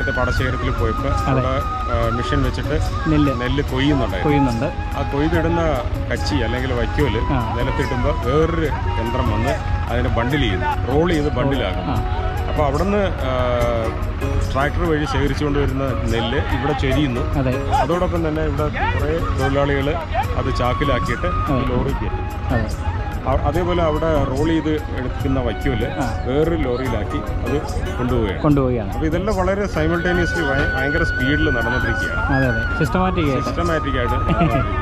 നേരത്തെ പാടശേഖരത്തിൽ പോയപ്പോൾ അവിടെ ആ, മിഷൻ വെച്ചിട്ട് നെല്ല് നെല്ല് കൊയ്യുന്നുണ്ടായിരുന്നു കൊയ്യുന്നുണ്ട് ആ കൊയ്തിടുന്ന കച്ചി അല്ലെങ്കിൽ വൈക്കോല് ആ. നിലത്തിടുമ്പോൾ വേറൊരു യന്ത്രം വന്ന് അതിനെ ബണ്ടിൽ ചെയ്യുന്നു റോൾ ചെയ്ത് ബണ്ടിലാകും ആ അപ്പോൾ അവിടുന്ന് ട്രാക്ടർ വഴി ശേഖരിച്ചുകൊണ്ട് വരുന്ന നെല്ല് ഇവിടെ ചൊരിയുന്നു അതെ അതോടൊപ്പം തന്നെ ഇവിടെ കുറേ തൊഴിലാളികൾ അത് ചാക്കിലാക്കിയിട്ട് ഈ ലോറിക്ക് അതെ അ- അതേപോലെ അവിടെ റോൾ ചെയ്ത് എടുക്കുന്ന വൈക്കോല് ആ. വേറൊരു ലോറിയിലാക്കി അത് കൊണ്ടുപോവുകയാണ് കൊണ്ടുപോവുകയാണ് അപ്പോൾ ഇതെല്ലാം വളരെ സൈമൾട്ടേനിയസ്ലി ഭയങ്കര സ്പീഡിൽ നടന്നുകൊണ്ടിരിക്കുകയാണ് അതെ അതെ സിസ്റ്റമാറ്റിക് ആയിട്ട് സിസ്റ്റമാറ്റിക് ആയിട്ട് നടന്നുകൊണ്ടിരിക്കുകയാണ്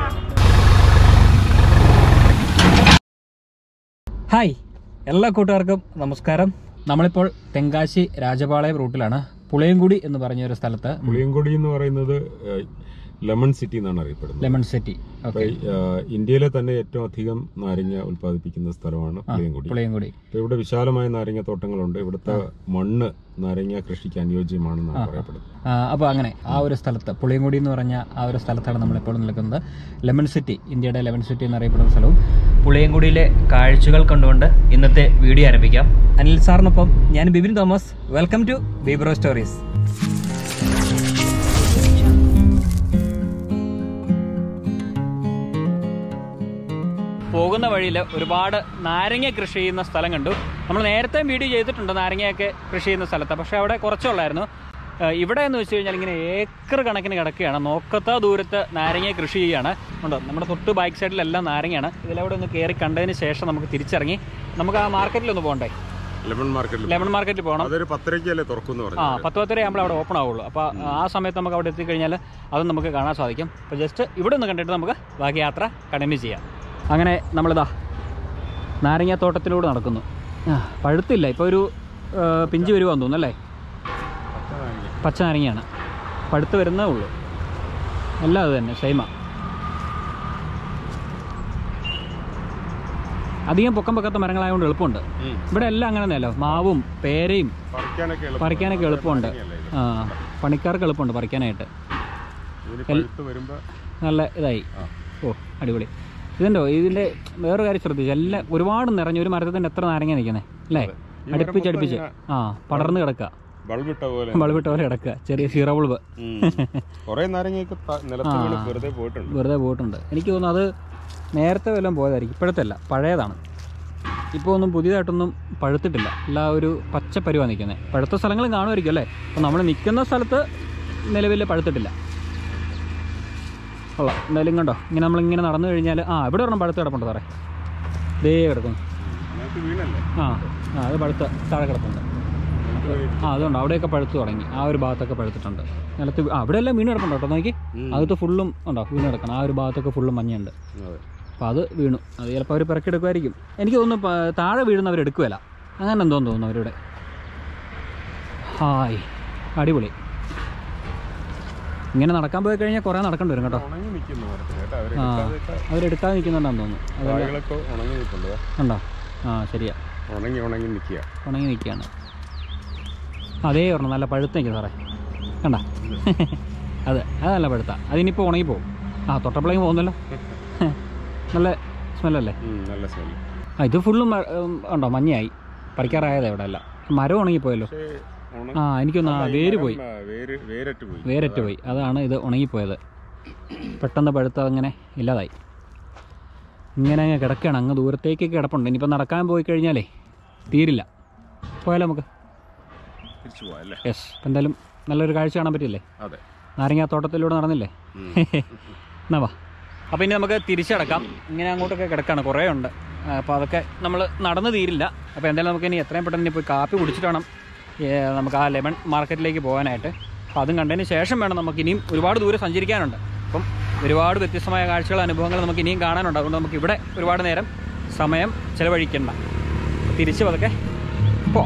ഹായ് എല്ലാ കൂട്ടുകാർക്കും നമസ്കാരം നമ്മളിപ്പോൾ തെങ്കാശി രാജപാളയം റൂട്ടിലാണ് പുളിയൻകുടി എന്ന് പറഞ്ഞ ഒരു സ്ഥലത്ത് പുളിയങ്കൊടി എന്ന് പറയുന്നത് ലെമൺ സിറ്റി എന്നാണ് അറിയപ്പെടുന്നത് ലെമൺ സിറ്റി അപ്പൊ ഓക്കെ ഈ, ആ, ഇന്ത്യയിലെ തന്നെ ഏറ്റവും അധികം നാരങ്ങ ഉൽപ്പാദിപ്പിക്കുന്ന സ്ഥലമാണ് പുളിയങ്കൊടി പുളിയൻകുടി അപ്പൊ ഇവിടെ വിശാലമായ നാരങ്ങ തോട്ടങ്ങളുണ്ട് ഇവിടുത്തെ മണ്ണ് നാരങ്ങ കൃഷിക്ക് അനുയോജ്യമാണെന്നാണ് പറയപ്പെടുന്നത് അപ്പോൾ അങ്ങനെ ആ ഒരു സ്ഥലത്ത് പുളിയൻകുടി എന്ന് പറഞ്ഞ ആ ഒരു സ്ഥലത്താണ് നമ്മളിപ്പോൾ നിൽക്കുന്നത് ലെമൺ സിറ്റി ഇന്ത്യയുടെ ലെമൺ സിറ്റി എന്നറിയപ്പെടുന്ന സ്ഥലവും പുളിയൻകുടിയിലെ കാഴ്ചകൾ കണ്ടുകൊണ്ട് ഇന്നത്തെ വീഡിയോ ആരംഭിക്കാം അനിൽ സാറിനൊപ്പം ഞാൻ Bibin Thomas welcome to Bibro stories പോകുന്ന വഴിയിൽ ഒരുപാട് നാരങ്ങ കൃഷി ചെയ്യുന്ന സ്ഥലം കണ്ടു നമ്മൾ നേരത്തെ വീഡിയോ ചെയ്തിട്ടുണ്ട് നാരങ്ങയൊക്കെ കൃഷി ചെയ്യുന്ന സ്ഥലത്ത് പക്ഷേ അവിടെ കുറച്ചുള്ളായിരുന്നു ഏഹ് ഇവിടെ എന്ന് വെച്ച് കഴിഞ്ഞാൽ ഇങ്ങനെ ഏക്കർ കണക്കിന് കിടക്കുകയാണ് നോക്കത്ത ദൂരത്ത് നാരങ്ങ കൃഷി ചെയ്യുകയാണ് ഉണ്ടോ നമ്മുടെ തൊട്ട് ബാക്ക് സൈഡിലെല്ലാം നാരങ്ങയാണ് ഇതിലവിടെ ഒന്ന് കയറി കണ്ടതിന് ശേഷം നമുക്ക് തിരിച്ചിറങ്ങി നമുക്ക് ആ മാർക്കറ്റിൽ ഒന്ന് പോകണ്ടേ ലെമൺ മാർക്കറ്റിൽ ലെമൺ മാർക്കറ്റിൽ പോകണം അതൊരു പത്തരയ്ക്കല്ലേ തുറക്കുന്നു ആ പറഞ്ഞു പത്ത് പത്തര ആകുമ്പോൾ അവിടെ ഓപ്പൺ ആവുള്ളൂ അപ്പോൾ ആ സമയത്ത് നമുക്ക് അവിടെ എത്തിക്കഴിഞ്ഞാൽ അതും നമുക്ക് കാണാൻ സാധിക്കും അപ്പോൾ ജസ്റ്റ് ഇവിടെ ഒന്ന് കണ്ടിട്ട് നമുക്ക് ബാക്കി യാത്ര കണ്ടിന്യൂ ചെയ്യാം അങ്ങനെ നമ്മളിതാ നാരങ്ങ തോട്ടത്തിലൂടെ നടക്കുന്നു ആ പഴുത്തില്ല ഇപ്പോൾ ഒരു ആ, പിഞ്ച് വരുവാന്ന് തോന്നുന്നു അല്ലേ പച്ച നാരങ്ങയാണ് പഴുത്ത് വരുന്നേ ഉള്ളൂ എല്ലാം അത് തന്നെ സെയിമാ അധികം പൊക്കം പൊക്കത്ത മരങ്ങളായതുകൊണ്ട് എളുപ്പമുണ്ട് ഇവിടെ എല്ലാം അങ്ങനെ തന്നെയല്ലോ മാവും പേരയും പറിക്കാനൊക്കെ എളുപ്പം. പറിക്കാനൊക്കെ എളുപ്പമുണ്ട് നാരങ്ങയല്ലേ ഇത്? ആ പണിക്കാർക്ക് എളുപ്പമുണ്ട് പറിക്കാനായിട്ട് ഇതിന് പഴുത്ത് വരുമ്പോ നല്ല ഇതായി ആ. ഓ അടിപൊളി ഇതുണ്ടോ ഇതിൻ്റെ വേറൊരു കാര്യം ശ്രദ്ധിച്ചു എല്ലാം ഒരുപാട് നിറഞ്ഞു ഒരു മരത്തിൽ തന്നെ എത്ര നാരങ്ങ നിൽക്കുന്നത് അല്ലേ ഈ മരം അടുപ്പിച്ച് മൊത്തം അടുപ്പിച്ച് ഇങ്ങനെ ആ പടർന്ന് കിടക്കുക ബൾബിട്ട പോലെ ബൾബിട്ട പോലെ കിടക്കുക ചെറിയ സീറോ ബൾബ് കുറെ നാരങ്ങയൊക്കെ ത- നിലത്ത് വീണ് വെറുതെ പോയിട്ടുണ്ട് വെറുതെ പോയിട്ടുണ്ട് എനിക്ക് തോന്നുന്നു അത് നേരത്തെ വല്ലതും പോയതായിരിക്കും ഇപ്പോഴത്തെ അല്ല പഴയതാണ് ഇപ്പോൾ ഒന്നും പുതിയതായിട്ടൊന്നും പഴുത്തിട്ടില്ല എല്ലാ ഒരു പച്ച പരുവാണ് നിൽക്കുന്നത് പഴുത്ത സ്ഥലങ്ങളും കാണുമായിരിക്കും അല്ലേ അപ്പോൾ നമ്മൾ നിൽക്കുന്ന സ്ഥലത്ത് നിലവിൽ പഴുത്തിട്ടില്ല കൊള്ളാം എന്തായാലും കണ്ടോ ഇങ്ങനെ നമ്മളിങ്ങനെ നടന്നു കഴിഞ്ഞാൽ ആ ഇവിടെ ഒരെണ്ണം പഴുത്ത് കിടപ്പുണ്ട് സാറേ ദേ കിടക്കുന്നു അതിനകത്ത് വീണല്ലേ ആ ആ അത് പഴുത്ത താഴെ കിടപ്പുണ്ട് ആ അതുകൊണ്ട് അവിടെയൊക്കെ പഴുത്ത് തുടങ്ങി ആ ഒരു ഭാഗത്തൊക്കെ പഴുത്തിട്ടുണ്ട് നിലത്ത് വീ- ആ അവിടെ എല്ലാം വീണ് കിടപ്പുണ്ട് കേട്ടോ നോക്കി അകത്ത് ഫുള്ളും ഉണ്ടോ വീണ് കിടക്കണം ആ ഒരു ഭാഗത്തൊക്കെ ഫുള്ളും മഞ്ഞുണ്ട് അതെ അപ്പോൾ അത് വീണു അത് ചിലപ്പോൾ അവർ പിറക്കെടുക്കുമായിരിക്കും എനിക്ക് തോന്നുന്നു പ- താഴെ വീഴുന്നവർ എടുക്കുമല്ല അങ്ങനെ എന്തോന്ന് തോന്നുന്നു അവരുടെ ഹായ് അടിപൊളി ഇങ്ങനെ നടക്കാൻ പോയി കഴിഞ്ഞാൽ കുറേ നടക്കേണ്ടി വരും കേട്ടോ ഉണങ്ങി നിൽക്കുന്നു മരത്തിൽ കേട്ടോ അവര് ആ എടുക്കാതെയൊക്കെ അവരെടുക്കാതെ നിൽക്കുന്നുണ്ടെന്ന് തോന്നുന്നു അതെല്ലാം കായകളൊക്കെ ഉണങ്ങി നിൽപ്പുണ്ട് ദാ. ഉണ്ടോ ആ ശരിയാ ഉണങ്ങി ഉണങ്ങി നിൽക്കുക ഉണങ്ങി നിൽക്കുകയാണ് അതേ ഒരെണ്ണം നല്ല പഴുത്ത് നിൽക്കും സാറേ കണ്ട അതെ അത് നല്ല പഴുത്ത അതിനിപ്പോൾ ഉണങ്ങി പോകും ആ തൊട്ടപ്പളേക്ക് പോകുന്നല്ലോ നല്ല സ്മെല്ലല്ലേ നല്ല സ്മെല്ല് ആ ഇത് ഫുള്ളും മ- ഉം, ഉണ്ടോ മഞ്ഞയായി പറിക്കാറായത് ഇവിടെ അല്ല മരം ഉണങ്ങിപ്പോയല്ലോ പക്ഷേ ഉണ- ആ എനിക്കൊന്ന് ആ ഈ വേര് മരം, പോയി ആ, വേര് വേരറ്റ് പോയി വേരറ്റ് പോയി അതാണ് ഇത് ഉണങ്ങിപ്പോയത് പെട്ടെന്ന് പഴുത്ത അങ്ങനെ ഇല്ലാതായി ഇങ്ങനെ അങ്ങ് കിടക്കുകയാണ് അങ്ങ് ദൂരത്തേക്ക് കിടപ്പുണ്ട് ഇനിയിപ്പോൾ നടക്കാൻ പോയി കഴിഞ്ഞാലേ തീരില്ല പോയാലോ നമുക്ക് തിരിച്ചു പോവാ അല്ലേ യെസ് അപ്പം എന്തായാലും നല്ലൊരു കാഴ്ച കാണാൻ പറ്റില്ലേ അതെ നാരങ്ങാ തോട്ടത്തിലൂടെ നടന്നില്ലേ ഉം. എന്നാ വാ അപ്പോൾ ഇനി നമുക്ക് തിരിച്ചടക്കാം ഇങ്ങനെ അങ്ങോട്ടൊക്കെ കിടക്കാണ് കുറേ ഉണ്ട് അപ്പോൾ അതൊക്കെ നമ്മൾ നടന്നു തീരില്ല അപ്പോൾ എന്തായാലും നമുക്ക് ഇനി എത്രയും പെട്ടെന്ന് ഇനി പോയി കാപ്പി കുടിച്ചിട്ട് വേണം ഏ, നമുക്ക് ആ ലെമൺ മാർക്കറ്റിലേക്ക് പോകാനായിട്ട് അപ്പോൾ അതും കണ്ടതിന് ശേഷം വേണം നമുക്ക് ഇനിയും ഒരുപാട് ദൂരം സഞ്ചരിക്കാനുണ്ട് അപ്പം ഒരുപാട് വ്യത്യസ്തമായ കാഴ്ചകൾ അനുഭവങ്ങൾ നമുക്ക് ഇനിയും കാണാനുണ്ട് അതുകൊണ്ട് നമുക്ക് ഇവിടെ ഒരുപാട് നേരം സമയം ചിലവഴിക്കണ്ട തിരിച്ച് പതുക്കെ പോവാം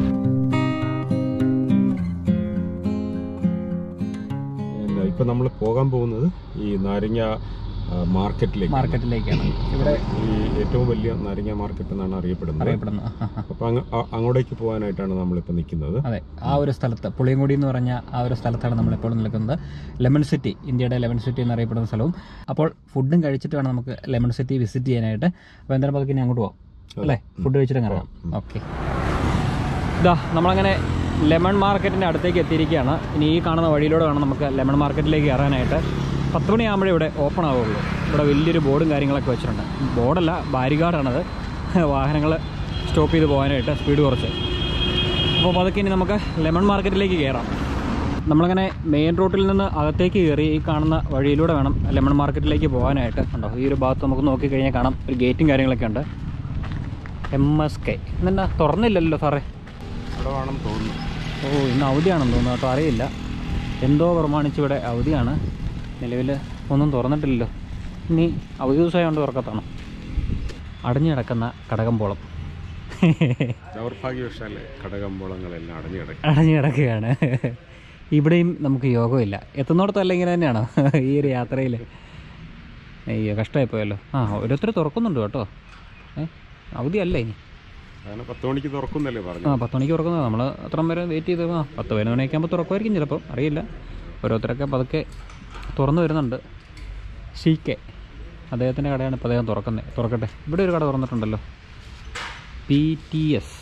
പിന്നെ ഇപ്പൊ നമ്മൾ പോകാൻ പോകുന്നത് ഈ നാരങ്ങ ആ, മാർക്കറ്റിലേക്ക് മാർക്കറ്റിലേക്കാണ് ഇവിടെ ഈ ഏറ്റവും വലിയ നാരങ്ങ മാർക്കറ്റ് എന്നാണ് അറിയപ്പെടുന്നത് അറിയപ്പെടുന്നു അപ്പൊ അങ്ങ് ആ- അങ്ങോട്ടേക്ക് പോകാനായിട്ടാണ് നമ്മളിപ്പോ നിൽക്കുന്നത് അതെ ആ ഒരു സ്ഥലത്ത് പുളിയങ്കുടി എന്ന് പറഞ്ഞ ആ ഒരു സ്ഥലത്താണ് നമ്മളിപ്പോൾ നിൽക്കുന്നത് ലെമൺ സിറ്റി ഇന്ത്യയുടെ ലെമൺ സിറ്റി എന്നറിയപ്പെടുന്ന സ്ഥലവും അപ്പോൾ ഫുഡും കഴിച്ചിട്ട് വേണം നമുക്ക് ലെമൺ സിറ്റി വിസിറ്റ് ചെയ്യാനായിട്ട് അപ്പോൾ എന്തായാലും പതുക്കെ ഇനി അങ്ങോട്ട് പോകാം അല്ലേ ഫുഡ് കഴിച്ചിട്ട് ഇറങ്ങാം ഓക്കെ ഇതാ നമ്മളങ്ങനെ ലെമൺ മാർക്കറ്റിൻ്റെ അടുത്തേക്ക് എത്തിയിരിക്കുകയാണ് ഇനി ഈ കാണുന്ന വഴിയിലൂടെ വേണം നമുക്ക് ലെമൺ മാർക്കറ്റിലേക്ക് കയറാനായിട്ട് പത്ത് മണിയാകുമ്പോഴേ ഇവിടെ ഓപ്പൺ ആവുള്ളൂ ഇവിടെ വലിയൊരു ബോർഡും കാര്യങ്ങളൊക്കെ വെച്ചിട്ടുണ്ട് ബോർഡല്ല ബാരിഗാർഡാണത് വാഹനങ്ങൾ സ്റ്റോപ്പ് ചെയ്ത് പോകാനായിട്ട് സ്പീഡ് കുറച്ച് അപ്പോൾ അതൊക്കെ ഇനി നമുക്ക് ലെമൺ മാർക്കറ്റിലേക്ക് കയറാം നമ്മളങ്ങനെ മെയിൻ റോട്ടിൽ നിന്ന് അകത്തേക്ക് കയറി ഈ കാണുന്ന വഴിയിലൂടെ വേണം ലെമൺ മാർക്കറ്റിലേക്ക് പോകാനായിട്ട് ഉണ്ടോ ഈ ഒരു ഭാഗത്ത് നമുക്ക് നോക്കിക്കഴിഞ്ഞാൽ കാണാം ഒരു ഗേറ്റും കാര്യങ്ങളൊക്കെ ഉണ്ട് എം എസ് കെ ഇന്നെന്നാ തുറന്നില്ലല്ലോ സാറേ ഇവിടെ വേണം തോന്നുന്നു ഓ ഇന്ന് അവധിയാണെന്ന് തോന്നുന്നു കേട്ടോ അറിയില്ല എന്തോ പ്രമാണിച്ച് ഇവിടെ അവധിയാണ് നിലവിൽ ഒന്നും തുറന്നിട്ടില്ലല്ലോ ഇനി അവധി ദിവസമായതുകൊണ്ട് തുറക്കത്താണോ അടഞ്ഞു കിടക്കുന്ന കടകമ്പോളം ദൗർഭാഗ്യവശാല് കടകമ്പോളങ്ങളെല്ലാം അടഞ്ഞു കിടക്കും അടഞ്ഞു കിടക്കുകയാണ് ഇവിടെയും നമുക്ക് യോഗമില്ല എത്തുന്നിടത്തല്ല ഇങ്ങനെ തന്നെയാണോ ഈ ഒരു യാത്രയിൽ അയ്യോ കഷ്ടമായിപ്പോയല്ലോ ആ ഓരോരുത്തർ തുറക്കുന്നുണ്ട് കേട്ടോ ഏ അവധിയല്ല ഇനി അങ്ങനെ പത്ത് മണിക്ക് തുറക്കുന്നല്ലേ ആ പറഞ്ഞു പത്ത് മണിക്ക് തുറക്കുന്നത് നമ്മൾ അത്രയും വരെ വെയിറ്റ് ചെയ്ത് ആ പത്ത് പതിനൊന്ന് മണിയൊക്കെ ആകുമ്പോൾ തുറക്കുമായിരിക്കും ചിലപ്പോൾ അറിയില്ല ഓരോരുത്തരൊക്കെ പതുക്കെ തുറന്നു വരുന്നുണ്ട് സി കെ അദ്ദേഹത്തിൻ്റെ കടയാണ് ഇപ്പോൾ അദ്ദേഹം തുറക്കുന്നത് തുറക്കട്ടെ ഇവിടെ ഒരു കട തുറന്നിട്ടുണ്ടല്ലോ P T S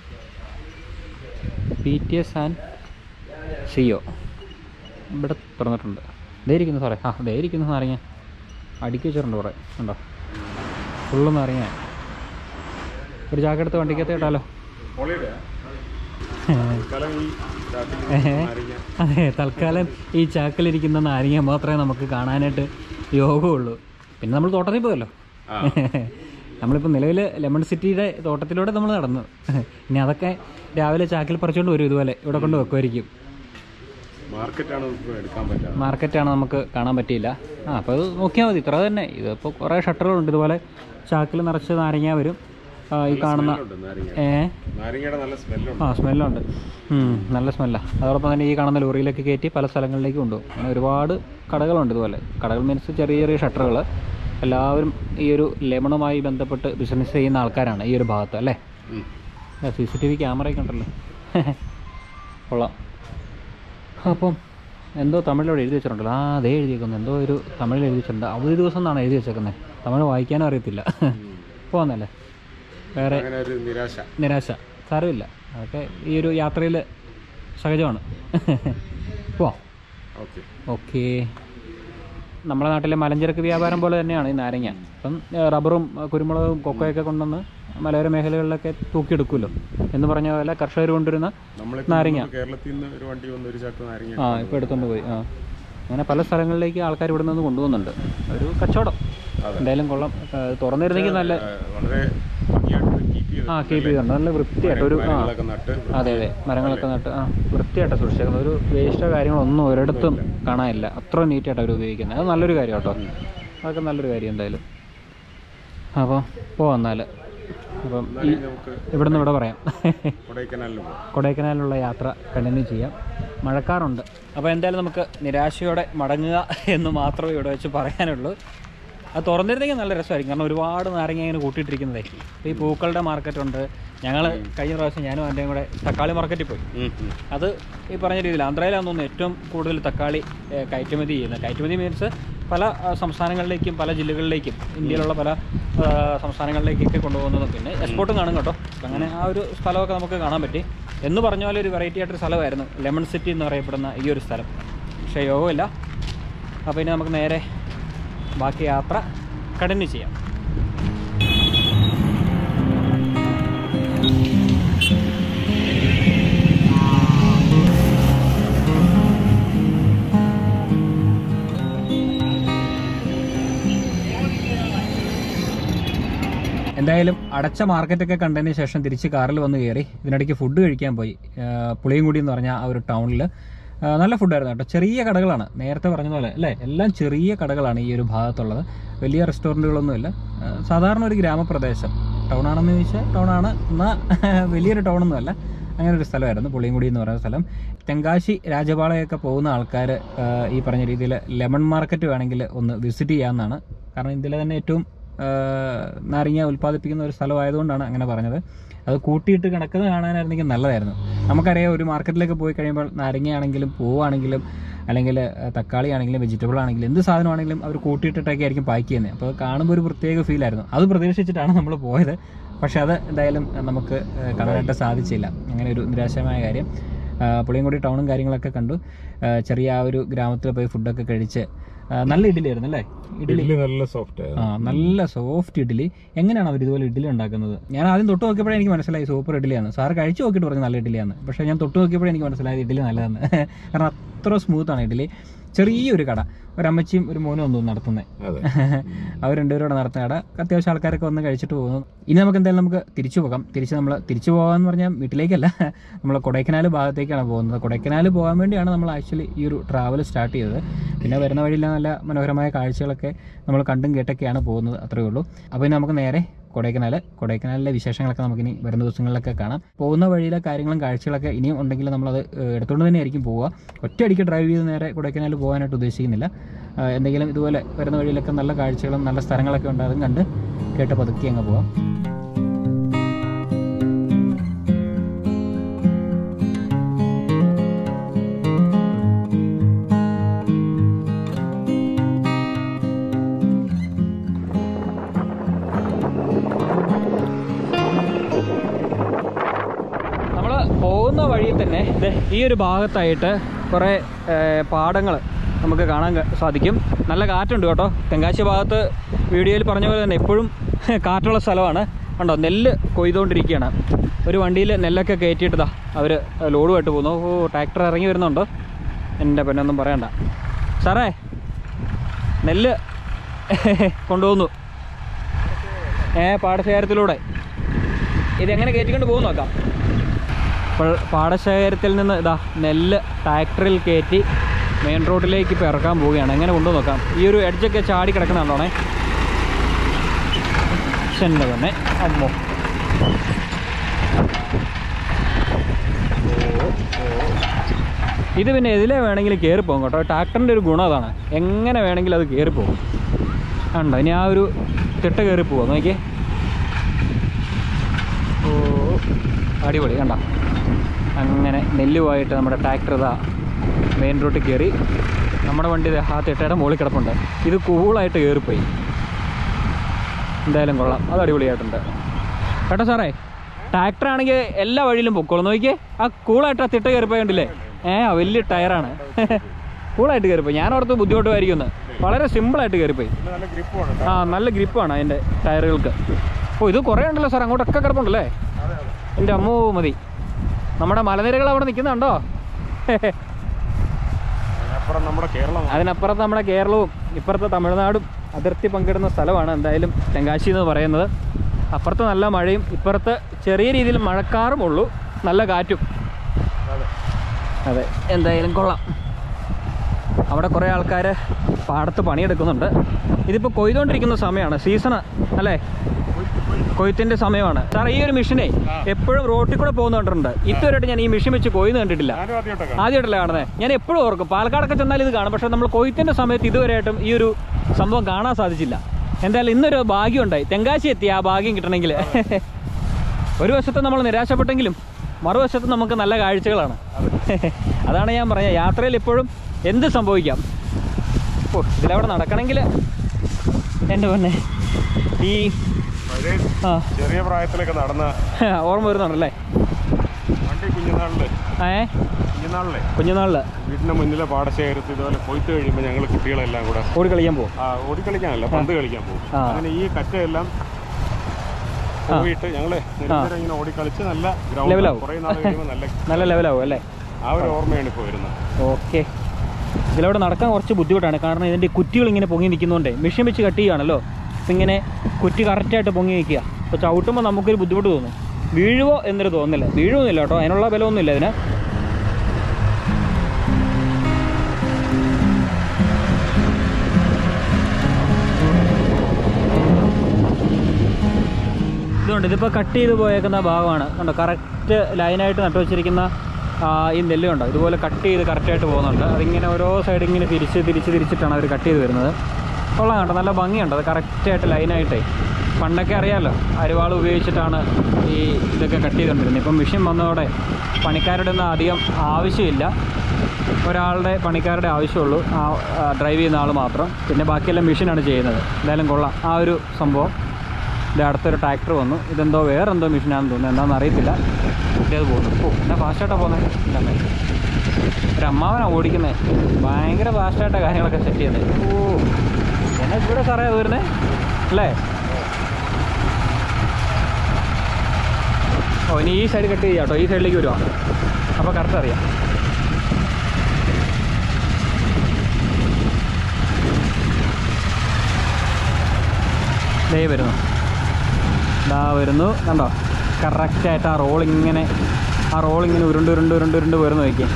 P T S and C O ഇവിടെ തുറന്നിട്ടുണ്ട് ദേ ഇരിക്കുന്നു സാറേ ആ ദേ ഇരിക്കുന്നു നാരങ്ങ അടുക്കി വെച്ചിട്ടുണ്ട് കുറേ ഉണ്ടോ ഫുള്ള് നാരങ്ങ ഒരു ചാക്കെടുത്ത് വണ്ടിക്കകത്ത് ഇട്ടാലോ ഹോളിഡേ തൽക്കാലം ഈ രാത്രി ഏഹ്. നാരങ്ങ അതെ തൽക്കാലം ഈ ചാക്കിലിരിക്കുന്ന നാരങ്ങ മാത്രമേ നമുക്ക് കാണാനായിട്ട് യോഗമുള്ളൂ പിന്നെ നമ്മൾ തോട്ടത്തിൽ പോയല്ലോ ആ. നമ്മളിപ്പോൾ നിലവിൽ ലെമൺ സിറ്റിയുടെ തോട്ടത്തിലൂടെ നമ്മൾ നടന്നു ഇനി അതൊക്കെ രാവിലെ ചാക്കിൽ പറിച്ചുകൊണ്ട് വരും ഇതുപോലെ ഇവിടെ കൊണ്ട് വെക്കുമായിരിക്കും മാർക്കറ്റാണ് ഇപ്പോൾ എടുക്കാൻ പറ്റാതെ മാർക്കറ്റാണ് നമുക്ക് കാണാൻ പറ്റിയില്ല ആ അപ്പോൾ അത് നോക്കിയാൽ മതി ഇത്ര തന്നെ ഇതിപ്പോൾ കുറേ ഷട്ടറുകളുണ്ട് ഇതുപോലെ ചാക്കിൽ നിറച്ച് നാരങ്ങ വരും ആ, ഈ കാണുന്ന ഉണ്ട് നാരങ്ങ ഏ നാരങ്ങയുടെ നല്ല സ്മെല്ലുണ്ട് ആ സ്മെല്ലുണ്ട് ഉം, നല്ല സ്മെല്ലാണ് അതോടൊപ്പം തന്നെ ഈ കാണുന്ന ലോറിയിലൊക്കെ കയറ്റി പല സ്ഥലങ്ങളിലേക്ക് കൊണ്ടുപോകും അങ്ങനെ ഒരുപാട് കടകളുണ്ട് ഇതുപോലെ കടകൾ മീൻസ് ചെറിയ ചെറിയ ഷട്ടറുകൾ എല്ലാവരും ഈ ഒരു ലെമണുമായി ബന്ധപ്പെട്ട് ബിസിനസ് ചെയ്യുന്ന ആൾക്കാരാണ് ഈ ഒരു ഭാഗത്ത് അല്ലേ ഉം. സി സി ടി വി ക്യാമറയൊക്കെ ഉണ്ടല്ലോ കൊള്ളാം അപ്പം എന്തോ തമിഴിലൂടെ എഴുതി വെച്ചിട്ടുണ്ടല്ലോ ആ അതേ എഴുതിയേക്കുന്നു എന്തോ ഒരു തമിഴിൽ എഴുതി വെച്ചിട്ടുണ്ട് അവധി ദിവസം എന്നാണ് എഴുതി വെച്ചേക്കുന്നത് തമിഴ് വായിക്കാനും അറിയത്തില്ല പോകുന്നല്ലേ വേറെ അങ്ങനെ ഒരു നിരാശ നിരാശ സാരമില്ല അതൊക്കെ ഈ ഒരു യാത്രയിൽ സഹജമാണ് പോവാം ഓക്കെ ഓക്കെ നമ്മുടെ നാട്ടിലെ മലഞ്ചരക്ക് വ്യാപാരം പോലെ തന്നെയാണ് ഈ നാരങ്ങ ഇപ്പം ഏ, റബ്ബറും ഏ, കുരുമുളകും കൊക്കയൊക്കെ കൊണ്ടുവന്ന് മലയോര മേഖലകളിലൊക്കെ തൂക്കിയെടുക്കുമല്ലോ എന്ന് പറഞ്ഞ പോലെ കർഷകർ കൊണ്ടുവരുന്ന നമ്മളിപ്പോൾ നാരങ്ങ. നമുക്ക് കേരളത്തിൽ നിന്ന് ഒരു വണ്ടി വന്ന് ഒരു ചാക്ക് നാരങ്ങ ആ ഇപ്പോൾ എടുത്തുകൊണ്ട് പോയി ആ അങ്ങനെ പല സ്ഥലങ്ങളിലേക്ക് ആൾക്കാർ ഇവിടെ നിന്ന് കൊണ്ടുപോകുന്നുണ്ട് ഒരു കച്ചവടം എന്തായാലും കൊള്ളാം ഏ, തുറന്നിരുന്നെങ്കിൽ നല്ല ആ, വളരെ ഭംഗിയായിട്ട് കീപ്പ് ചെയ്ത് ആ കീപ്പ് ചെയ്തിട്ടുണ്ട് നല്ല വൃത്തിയായിട്ട് ഒരു ആ മരങ്ങളൊക്കെ നട്ട് അതെ അതെ മരങ്ങളൊക്കെ നട്ട് ആ വൃത്തിയായിട്ട് സൂക്ഷിച്ചേക്കുന്നത് ഒരു വേസ്റ്റോ കാര്യങ്ങളോ ഒന്നും ഒരിടത്തും കാണാനില്ല അത്ര നീറ്റായിട്ട് അവർ ഉപയോഗിക്കുന്നത് അത് നല്ലൊരു കാര്യം കേട്ടോ അതൊക്കെ നല്ലൊരു കാര്യം എന്തായാലും അപ്പോൾ പോവാം എന്നാൽ അപ്പം ഈ എന്നാലും നമുക്ക് ഇവിടുന്ന് ഇവിടെ പറയാം കൊടൈക്കനാലിൽ പോകാം കൊടൈക്കനാലിലുള്ള യാത്ര കണ്ടിന്യൂ ചെയ്യാം മഴക്കാറുണ്ട് അപ്പോൾ എന്തായാലും നമുക്ക് നിരാശയോടെ മടങ്ങുക എന്ന് മാത്രമേ ഇവിടെ വെച്ച് പറയാനുള്ളൂ അത് തുറന്നിരുന്നെങ്കിൽ നല്ല രസമായിരിക്കും കാരണം ഒരുപാട് നാരങ്ങ ഇങ്ങനെ കൂട്ടിയിട്ടിരിക്കുന്നതേ ഇപ്പോൾ ഈ പൂക്കളുടെ മാർക്കറ്റുണ്ട് ഞങ്ങൾ കഴിഞ്ഞ പ്രാവശ്യം ഞാനും എൻ്റെയും കൂടെ തക്കാളി മാർക്കറ്റിൽ പോയി അത് ഈ പറഞ്ഞ രീതിയിൽ ആന്ധ്രയിലാണെന്ന് തോന്നുന്നു ഏറ്റവും കൂടുതൽ തക്കാളി ഏഹ്, കയറ്റുമതി ചെയ്യുന്നത് കയറ്റുമതി മീൻസ് പല ആ, സംസ്ഥാനങ്ങളിലേക്കും പല ജില്ലകളിലേക്കും ഇന്ത്യയിലുള്ള പല ആ, സംസ്ഥാനങ്ങളിലേക്കൊക്കെ കൊണ്ടുപോകുന്നതും പിന്നെ എക്സ്പോർട്ടും കാണും കേട്ടോ അപ്പം അങ്ങനെ ആ ഒരു സ്ഥലമൊക്കെ നമുക്ക് കാണാൻ പറ്റി എന്ന് പറഞ്ഞ പോലെ ഒരു വെറൈറ്റി ആയിട്ടൊരു സ്ഥലമായിരുന്നു ലെമൺ സിറ്റി എന്ന് പറയപ്പെടുന്ന ഈ ഒരു സ്ഥലം പക്ഷേ യോഗമില്ല അപ്പോൾ ഇനി നമുക്ക് നേരെ ബാക്കി യാത്ര കണ്ടിന്യൂ ചെയ്യാം എന്തായാലും അടച്ച മാർക്കറ്റൊക്കെ കണ്ടതിന് ശേഷം തിരിച്ച് കാറിൽ വന്ന് കയറി ഇതിനിടയ്ക്ക് ഫുഡ് കഴിക്കാൻ പോയി ആ, പുളിയൻകുടി എന്ന് പറഞ്ഞ ആ ഒരു ടൗണിൽ നല്ല ഫുഡായിരുന്നു കേട്ടോ ചെറിയ കടകളാണ് നേരത്തെ പറഞ്ഞ പോലെ അല്ലേ എല്ലാം ചെറിയ കടകളാണ് ഈ ഒരു ഭാഗത്തുള്ളത് വലിയ റെസ്റ്റോറൻറ്റുകളൊന്നുമില്ല ആ, സാധാരണ ഒരു ഗ്രാമപ്രദേശം ടൗൺ ആണെന്ന് ചോദിച്ചാൽ ടൗൺ ആണ് എന്നാൽ വലിയൊരു ടൗണൊന്നുമല്ല അങ്ങനെ ഒരു സ്ഥലമായിരുന്നു പുളിയൻകുടി എന്ന് പറയുന്ന സ്ഥലം തെങ്കാശി രാജപാളയൊക്കെ പോകുന്ന ആൾക്കാർ ഈ പറഞ്ഞ രീതിയിൽ ലെമൺ മാർക്കറ്റ് വേണമെങ്കിൽ ഒന്ന് വിസിറ്റ് ചെയ്യാമെന്നാണ് കാരണം ഇന്ത്യയിലെ തന്നെ ഏറ്റവും ആ, നാരങ്ങ ഉൽപ്പാദിപ്പിക്കുന്ന ഒരു സ്ഥലമായതുകൊണ്ടാണ് അങ്ങനെ പറഞ്ഞത് അത് കൂട്ടിയിട്ട് കിടക്കുന്നത് കാണാനായിരുന്നെങ്കിൽ നല്ലതായിരുന്നു നമുക്കറിയാം ഒരു മാർക്കറ്റിലേക്ക് പോയി കഴിയുമ്പോൾ നാരങ്ങയാണെങ്കിലും പൂവാണെങ്കിലും അല്ലെങ്കിൽ ആ, തക്കാളി ആണെങ്കിലും വെജിറ്റബിൾ ആണെങ്കിലും എന്ത് സാധനമാണെങ്കിലും അവർ കൂട്ടിയിട്ടിട്ടൊക്കെ ആയിരിക്കും പാക്ക് ചെയ്യുന്നത് അപ്പോൾ അത് കാണുമ്പോൾ ഒരു പ്രത്യേക ഫീലായിരുന്നു അത് പ്രതീക്ഷിച്ചിട്ടാണ് നമ്മൾ പോയത് പക്ഷെ അത് എന്തായാലും നമുക്ക് ആ, കാണാനായിട്ട് സാധിച്ചില്ല അങ്ങനെ ഒരു നിരാശമായ കാര്യം ആ, പുളിയങ്കുടി ടൗണും കാര്യങ്ങളൊക്കെ കണ്ടു ആ, ചെറിയ ആ ഒരു ഗ്രാമത്തിൽ പോയി ഫുഡൊക്കെ കഴിച്ച് ആ, നല്ല ഇഡ്ഡലി ആയിരുന്നു അല്ലേ ഇഡ്ഡലി ഇഡ്ഡലി നല്ല സോഫ്റ്റ് ആ നല്ല സോഫ്റ്റ് ഇഡ്ഡലി എങ്ങനെയാണ് അവർ ഇതുപോലെ ഇഡ്ഡലി ഉണ്ടാക്കുന്നത് ഞാൻ ആദ്യം തൊട്ട് നോക്കിയപ്പോഴേ എനിക്ക് മനസ്സിലായി സൂപ്പർ ഇഡ്ഡലിയാണ് സാറ് കഴിച്ചു നോക്കിയിട്ട് പറഞ്ഞു നല്ല ഇഡ്ഡലിയാണ് പക്ഷേ ഞാൻ തൊട്ട് നോക്കിയപ്പോഴേ എനിക്ക് മനസ്സിലായത് ഇഡ്ഡലി നല്ലതാണ് കാരണം അത്ര സ്മൂത്താണ് ഇഡ്ഡലി ചെറിയൊരു കട ഒരമ്മച്ചിയും ഒരു മോനും ഒന്നും നടത്തുന്നത് അതെ അവർ രണ്ടുപേരോടെ നടത്തുന്ന കട അത്യാവശ്യം ആൾക്കാരൊക്കെ വന്ന് കഴിച്ചിട്ട് പോകുന്നു ഇനി നമുക്ക് എന്തായാലും നമുക്ക് തിരിച്ചു പോകാം തിരിച്ച് നമ്മൾ തിരിച്ചു പോകാമെന്ന് പറഞ്ഞാൽ വീട്ടിലേക്കല്ല നമ്മൾ കൊടൈക്കനാൽ ഭാഗത്തേക്കാണ് പോകുന്നത് കൊടൈക്കനാൽ പോകാൻ വേണ്ടിയാണ് നമ്മൾ ആക്ച്വലി ഈ ഒരു ട്രാവൽ സ്റ്റാർട്ട് ചെയ്തത് പിന്നെ വരുന്ന വഴിയിൽ നല്ല മനോഹരമായ കാഴ്ചകളൊക്കെ നമ്മൾ കണ്ടും കേട്ടൊക്കെയാണ് പോകുന്നത് അത്രയേ ഉള്ളൂ അപ്പോൾ ഇനി നമുക്ക് നേരെ കൊടൈക്കനാൽ കൊടൈക്കനാലിലെ വിശേഷങ്ങളൊക്കെ നമുക്കിനി വരുന്ന ദിവസങ്ങളിലൊക്കെ കാണാം പോകുന്ന വഴിയിലെ കാര്യങ്ങളും കാഴ്ചകളൊക്കെ ഇനിയും ഉണ്ടെങ്കിൽ നമ്മളത് ഏഹ്, എടുത്തുകൊണ്ട് തന്നെയായിരിക്കും പോവുക ഒറ്റയടിക്ക് ഡ്രൈവ് ചെയ്ത് നേരെ കൊടൈക്കനാൽ പോകാനായിട്ട് ഉദ്ദേശിക്കുന്നില്ല ആ, എന്തെങ്കിലും ഇതുപോലെ വരുന്ന വഴിയിലൊക്കെ നല്ല കാഴ്ചകളും നല്ല സ്ഥലങ്ങളൊക്കെ ഉണ്ട് അതും കണ്ട് കേട്ട് പതുക്കി അങ്ങ് പോവാം നമ്മൾ പോകുന്ന വഴിയിൽ തന്നെ ദേ ഈ ഒരു ഭാഗത്തായിട്ട് കുറേ പാടങ്ങൾ നമുക്ക് കാണാൻ ക- സാധിക്കും നല്ല കാറ്റുണ്ട് കേട്ടോ തെങ്കാശി ഭാഗത്ത് വീഡിയോയിൽ പറഞ്ഞ പോലെ തന്നെ എപ്പോഴും കാറ്റുള്ള സ്ഥലമാണ് കണ്ടോ നെല്ല് കൊയ്തുകൊണ്ടിരിക്കുകയാണ് ഒരു വണ്ടിയിൽ നെല്ലൊക്കെ കയറ്റിയിട്ടതാ അവർ ലോഡുമായിട്ട് പോകുന്നു ഓ ട്രാക്ടർ ഇറങ്ങി വരുന്നുണ്ടോ എൻ്റെ പെണ്ണൊന്നും പറയണ്ട സാറേ നെല്ല് കൊണ്ടുപോകുന്നു ഏ പാടശേഖരത്തിലൂടെ ഇതെങ്ങനെ കയറ്റിക്കൊണ്ട് പോകുന്നു നോക്കാം അപ്പോൾ പാടശേഖരത്തിൽ നിന്ന് ഇതാ നെല്ല് ട്രാക്ടറിൽ കയറ്റി മെയിൻ റോഡിലേക്ക് ഇപ്പോൾ ഇറക്കാൻ പോവുകയാണ് എങ്ങനെ കൊണ്ടു നോക്കാം ഈ ഒരു എഡ്ജൊക്കെ ചാടി കിടക്കണുണ്ടോണേ ചെന്ന തന്നെ അമ്മോ ഇത് പിന്നെ എതിലെ വേണമെങ്കിലും കയറി പോകും കേട്ടോ ട്രാക്ടറിൻ്റെ ഒരു ഗുണം അതാണ് എങ്ങനെ വേണമെങ്കിലും അത് കയറി പോകും ഉണ്ടോ ഇനി ആ ഒരു തിട്ട കയറി പോവാ നോക്കിയേ ഓ അടിപൊളി കണ്ട അങ്ങനെ നെല്ലുമായിട്ട് നമ്മുടെ ട്രാക്ടർ ഇതാ മെയിൻ റോട്ടിൽ കയറി നമ്മുടെ വണ്ടി ദേ ആ തിട്ടയുടെ മുകളിൽ കിടപ്പുണ്ട് ഇത് കൂളായിട്ട് കയറിപ്പോയി എന്തായാലും കൊള്ളാം അത് അടിപൊളിയായിട്ടുണ്ട് കേട്ടോ സാറേ ട്രാക്ടർ ആണെങ്കിൽ എല്ലാ വഴിയിലും പൊക്കോളും നോക്കിയേ ആ കൂളായിട്ട് ആ തിട്ട കയറിപ്പോയി കണ്ടില്ലേ ഏ ആ വലിയ ടയറാണ് കൂളായിട്ട് കയറിപ്പോയി ഞാൻ ഓർത്ത് ബുദ്ധിമുട്ടുമായിരിക്കും എന്ന് വളരെ സിമ്പിളായിട്ട് കയറിപ്പോയി നല്ല ഗ്രിപ്പാണ് ആ നല്ല ഗ്രിപ്പാണ് അതിൻ്റെ ടയറുകൾക്ക് ഓ ഇത് കുറേ ഉണ്ടല്ലോ സാർ അങ്ങോട്ടൊക്കെ കിടപ്പുണ്ടല്ലേ എൻ്റെ അമ്മോ മതി നമ്മുടെ മലനിരകൾ അവിടെ നിൽക്കുന്നുണ്ടോ അപ്പുറം നമ്മുടെ കേരളം അതിനപ്പുറത്ത് നമ്മുടെ കേരളവും ഇപ്പുറത്തെ തമിഴ്നാടും അതിർത്തി പങ്കിടുന്ന സ്ഥലമാണ് എന്തായാലും തെങ്കാശി എന്ന് പറയുന്നത് അപ്പുറത്ത് നല്ല മഴയും ഇപ്പുറത്ത് ചെറിയ രീതിയിൽ മഴക്കാറും ഉള്ളൂ നല്ല കാറ്റും അതെ എന്തായാലും കൊള്ളാം അവിടെ കുറേ ആൾക്കാർ പാടത്ത് പണിയെടുക്കുന്നുണ്ട് ഇതിപ്പോൾ കൊയ്തുകൊണ്ടിരിക്കുന്ന സമയമാണ് സീസണ് അല്ലേ കൊയ്ത്തിൻ്റെ സമയമാണ് സാർ ഈ ഒരു മെഷീനെ എപ്പോഴും റോട്ടിൽ കൂടെ പോകുന്നുണ്ട് ഇതുവരെയായിട്ട് ഞാൻ ഈ മെഷീൻ വെച്ച് കൊയ്യുന്ന കണ്ടിട്ടില്ല ഞാനും ആദ്യമായിട്ടൊക്കെ ആദ്യമായിട്ടല്ലേ കാണുന്നത് ഞാൻ എപ്പോഴും ഓർക്കും പാലക്കാടൊക്കെ ചെന്നാൽ ഇത് കാണും പക്ഷേ നമ്മൾ കൊയ്ത്തിൻ്റെ സമയത്ത് ഇതുവരെയായിട്ടും ഈ ഒരു സംഭവം കാണാൻ സാധിച്ചില്ല എന്തായാലും ഇന്നൊരു ഭാഗ്യം ഉണ്ടായി തെങ്കാശി എത്തി ആ ഭാഗ്യം കിട്ടണമെങ്കിൽ ഒരു വശത്ത് നമ്മൾ നിരാശപ്പെട്ടെങ്കിലും മറുവശത്ത് നമുക്ക് നല്ല കാഴ്ചകളാണ് അതാണ് ഞാൻ പറഞ്ഞത് യാത്രയിൽ എപ്പോഴും എന്ത് സംഭവിക്കാം ഓ ഇതിലവിടെ നടക്കണമെങ്കിൽ എൻ്റെ പൊന്നെ ഈ പഴയ ആ ചെറിയ പ്രായത്തിലൊക്കെ നടന്ന ഓർമ്മ വരുന്നുണ്ടല്ലേ വണ്ടി കുഞ്ഞുനാളില് ഏ കുഞ്ഞുനാളിലെ കുഞ്ഞുനാളിൽ വീടിന്റെ മുന്നിലെ പാടശേഖരത്ത് ഇതുപോലെ കൊയ്ത്ത് കഴിയുമ്പോൾ ഞങ്ങൾ കുട്ടികളെല്ലാം കൂടെ ഓടി കളിക്കാൻ പോകും ആ ഓടിക്കളിക്കാനല്ല പന്ത് കളിക്കാൻ പോകും ആ. അങ്ങനെ ഈ കറ്റയെല്ലാം പോയിട്ട് ഞങ്ങള് നിരന്തരം ഇങ്ങനെ ഓടിക്കളിച്ച് നല്ല ഗ്രൗണ്ട് ലെവലാവും. കുറെ നാൾ കഴിയുമ്പോൾ നല്ല നല്ല ലെവലാവും അല്ലേ ആ ഒരു ഓർമ്മയാണ് ഇപ്പോൾ വരുന്നത് ഓക്കെ ഇതിലവിടെ നടക്കാൻ കുറച്ച് ബുദ്ധിമുട്ടാണ് കാരണം ഇതിൻ്റെ കുറ്റികൾ ഇങ്ങനെ പൊങ്ങി നിൽക്കുന്നതുകൊണ്ടേ മെഷീൻ വെച്ച് കട്ട് ചെയ്യുകയാണല്ലോ അപ്പം ഇങ്ങനെ കുറ്റി കറക്റ്റായിട്ട് പൊങ്ങി നിൽക്കുക അപ്പോൾ ചവിട്ടുമ്പോൾ നമുക്കൊരു ബുദ്ധിമുട്ട് തോന്നും വീഴുവോ എന്നൊരു തോന്നില്ല വീഴുമൊന്നുമില്ല കേട്ടോ അതിനുള്ള ബലമൊന്നുമില്ല ഇതിന് ഇതുകൊണ്ട് ഇതിപ്പോൾ കട്ട് ചെയ്ത് പോയേക്കുന്ന ഭാഗമാണ് കണ്ടോ കറക്റ്റ് ലൈനായിട്ട് നട്ടു വെച്ചിരിക്കുന്ന ആ, ഈ നെല്ല് കണ്ടോ ഇതുപോലെ കട്ട് ചെയ്ത് കറക്റ്റായിട്ട് പോകുന്നുണ്ട് അതിങ്ങനെ ഓരോ സൈഡ് ഇങ്ങനെ തിരിച്ച് തിരിച്ച് തിരിച്ചിട്ടാണ് അവർ കട്ട് ചെയ്ത് വരുന്നത് കൊള്ളാം കേട്ടോ നല്ല ഭംഗിയുണ്ട് അത് കറക്റ്റായിട്ട് ലൈനായിട്ടേ പണ്ടൊക്കെ അറിയാമല്ലോ അരിവാൾ ഉപയോഗിച്ചിട്ടാണ് ഈ ഇതൊക്കെ കട്ട് ചെയ്തുകൊണ്ടിരുന്നത് ഇപ്പം മെഷീൻ വന്നതോടെ പണിക്കാരുടെ ഒന്നും അധികം ആവശ്യമില്ല ഒരാളുടെ പണിക്കാരുടെ ആവശ്യമുള്ളൂ ആ ആ, ഡ്രൈവ് ചെയ്യുന്ന ആൾ മാത്രം പിന്നെ ബാക്കിയെല്ലാം മെഷീനാണ് ചെയ്യുന്നത് എന്തായാലും കൊള്ളാം ആ ഒരു സംഭവം ഇത് അടുത്തൊരു ട്രാക്ടർ വന്നു ഇതെന്തോ വേറെന്തോ മെഷീനാണെന്ന് തോന്നുന്നു എന്താണെന്ന് അറിയത്തില്ല അത് പോകുന്നു ഓ എന്നാ ഫാസ്റ്റായിട്ടാണ് പോകുന്നത് എൻ്റെ അമ്മേ ഒരു അമ്മാവനാണ് ഓടിക്കുന്നത് ഭയങ്കര ഫാസ്റ്റായിട്ടാണ് കാര്യങ്ങളൊക്കെ സെറ്റ് ചെയ്യുന്നത് ഓ എന്നാ ഇവിടെ സാറേ അത് വരുന്നത് അല്ലേ ഓ ഇനി ഈ സൈഡ് കട്ട് ചെയ്യാം കേട്ടോ ഈ സൈഡിലേക്ക് വരുവാ അപ്പോൾ കറക്റ്റ് അറിയാം ദേ വരുന്നു ദാ വരുന്നു കണ്ടോ കറക്റ്റായിട്ട് ആ റോൾ ഇങ്ങനെ ആ റോൾ ഇങ്ങനെ ഉരുണ്ട് ഉരുണ്ട് ഉരുണ്ട് ഉരുണ്ട് വരുന്നു നോക്കിയേ